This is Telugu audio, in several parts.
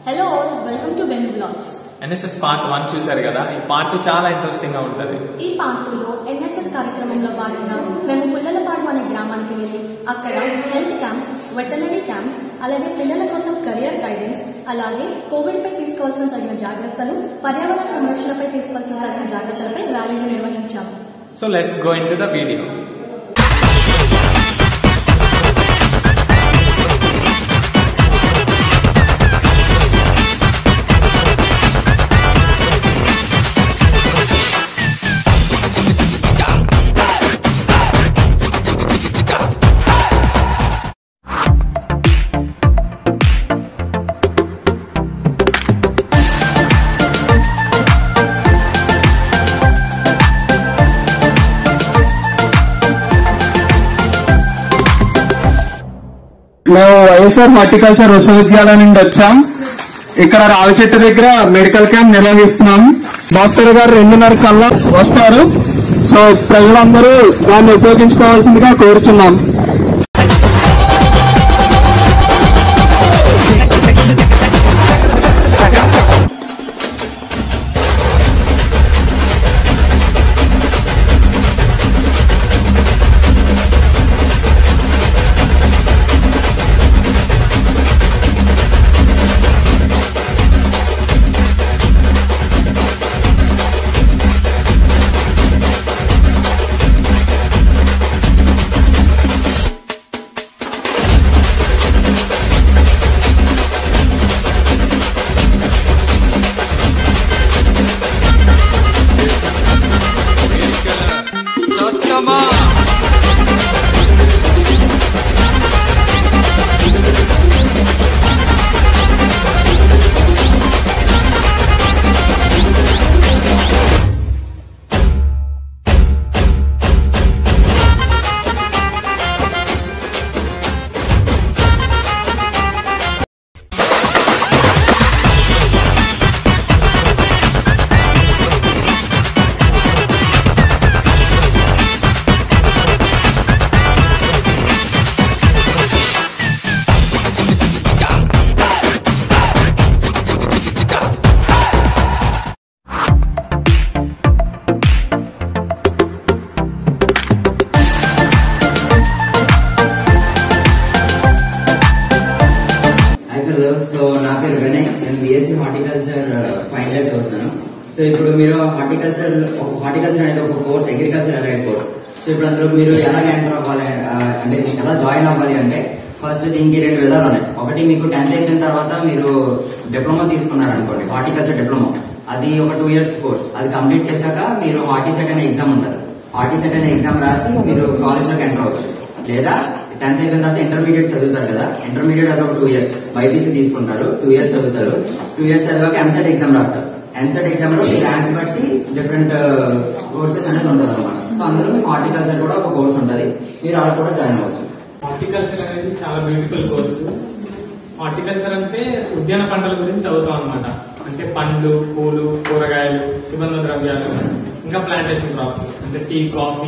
hello welcome to Ben blogs NSS part one చూశారు కదా ఈ పార్ట్ టూ చాలా ఇంట్రెస్టింగ్ గా ఉంటుంది ఈ పార్టీలో ఎన్ఎస్ఎస్ కార్యక్రమంలో భాగంగా మేము పుల్లలపాడు అనే గ్రామానికి వెళ్ళి అక్కడ హెల్త్ క్యాంప్స్ వెటనరీ క్యాంప్స్ అలాగే పిల్లల కోసం కెరియర్ గైడెన్స్ అలాగే కోవిడ్ పై తీసుకోవాల్సిన తగిన జాగ్రత్తలు పర్యావరణ సంరక్షణపై తీసుకోవాల్సిన తగిన జాగ్రత్తలపై ర్యాలీలు నిర్వహించాము so let's go into the video మేము వైఎస్ఆర్ హార్టికల్చర్ విశ్వవిద్యాలయం నుండి వచ్చాం ఇక్కడ రావి చెట్టు దగ్గర మెడికల్ క్యాంప్ నిర్వహిస్తున్నాం డాక్టర్ గారు రెండున్నర కల్లా వస్తారు సో ప్రజలందరూ దాన్ని ఉపయోగించుకోవాల్సిందిగా కోరుచున్నాం హాయ్ హలో సో నా పేరు వినయ్ నేను బీఎస్సీ హార్టికల్చర్ ఫైనల్ ఇయర్ చదువుతున్నాను సో ఇప్పుడు మీరు హార్టికల్చర్ ఒక హార్టికల్చర్ అనేది ఒక కోర్స్ అగ్రికల్చర్ అనే కోర్స్ సో ఇప్పుడు అందులో మీరు ఎలా ఎంటర్ అవ్వాలి ఆ, అంటే ఎలా జాయిన్ అవ్వాలి అంటే ఫస్ట్ దీనికి రెండు విధాలు ఉన్నాయి ఒకటి మీకు టెన్త్ అయిపోయిన తర్వాత మీరు డిప్లొమా తీసుకున్నారనుకోండి హార్టికల్చర్ డిప్లొమా అది ఒక టూ ఇయర్స్ కోర్స్ అది కంప్లీట్ చేశాక మీరు హార్టిసెట్ అనే ఎగ్జామ్ ఉంటుంది హార్టిసెట్ అనే ఎగ్జామ్ రాసి మీరు కాలేజ్లోకి ఎంటర్ అవ్వచ్చు లేదా టెన్త్ అయిపోయిన తర్వాత ఇంటర్మీడియట్ చదువుతారు కదా ఇంటర్మీడియట్ అది ఒక టూ ఇయర్స్ బైపీసీ తీసుకుంటారు టూ ఇయర్స్ చదువుతారు టూ ఇయర్స్ చదివాక ఎంసెట్ ఎగ్జామ్ రాస్తారు ఎంసెట్ ఎగ్జామ్ లో మీ ర్యాంక్ బట్టి డిఫరెంట్ కోర్సెస్ అనేది ఉంటుంది అనమాట సో అందులో మీకు హార్టికల్చర్ కూడా ఒక కోర్స్ ఉంటుంది మీరు అలా కూడా జాయిన్ అవ్వచ్చు హార్టికల్చర్ అనేది చాలా బ్యూటిఫుల్ కోర్స్ హార్టికల్చర్ అంటే ఉద్యాన పంటల గురించి చదువుతాం అనమాట అంటే పండ్లు పూలు కూరగాయలు సుగంధ ద్రవ్యాలు ఇంకా ప్లాంటేషన్ క్రాప్స్ అంటే టీ కాఫీ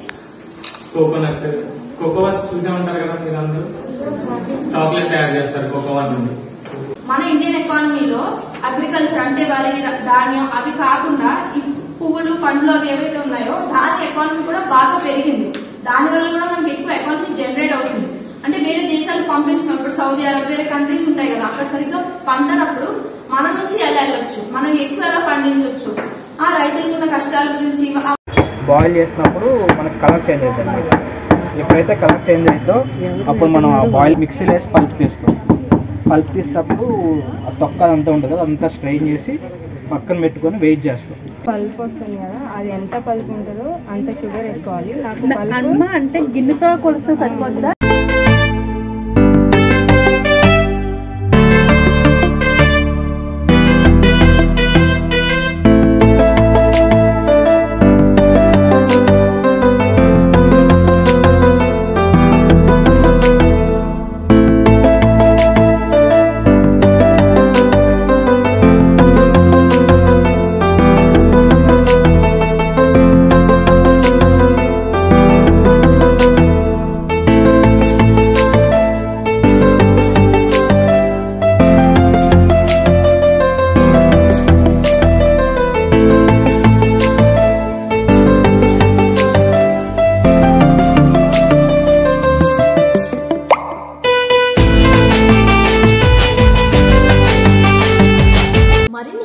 కోకోనట్ కోకోవా చూసే ఉంటారు కదా మీరు అందరూ చాక్లెట్ తయారు చేస్తారు కోకోవా నుండి మన ఇండియన్ ఎకానమీలో అగ్రికల్చర్ అంటే వరి ధాన్యం అవి కాకుండా ఈ పువ్వులు పండ్లు అవి ఏవైతే ఉన్నాయో దాని ఎకానమీ కూడా బాగా పెరిగింది దాని వల్ల కూడా మనకి ఎక్కువ ఎకానమీ జనరేట్ అవుతుంది అంటే వేరే దేశాలకు పంపిస్తున్నాం ఇప్పుడు సౌదీ అరబ్ వేరే కంట్రీస్ ఉంటాయి కదా అక్కడ సరిగ్గా పంటనప్పుడు మన నుంచి ఎలా వెళ్ళొచ్చు మనం ఎక్కువ ఎలా పండించవచ్చు ఆ రైతులకు ఉన్న కష్టాల గురించి ఆ బాయిల్ చేసినప్పుడు మనకు కలర్ చేంజ్ అవుతుంది అనమాట ఎప్పుడైతే కలర్ చేంజ్ అవుతుందో అప్పుడు మనం ఆ బాయిల్ మిక్సీలో వేసి పల్ప్ తీస్తాం పల్ప్ తీసినప్పుడు ఆ తొక్క అదంతా ఉంటుంది కదా అదంతా స్ట్రెయిన్ చేసి పక్కన పెట్టుకొని వెయిట్ చేస్తాం పల్ప్ వస్తుంది కదా అది ఎంత పల్ప్ ఉంటుందో అంత షుగర్ వేసుకోవాలి నాకు పల్ప్ అంటే గిన్నెతో కొలిస్తే సరిపోతుందా ఆ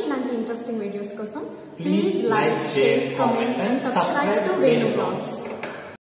ఇలాంటి ఇంట్రెస్టింగ్ వీడియోస్ కోసం please like share comment and subscribe to Venu blogs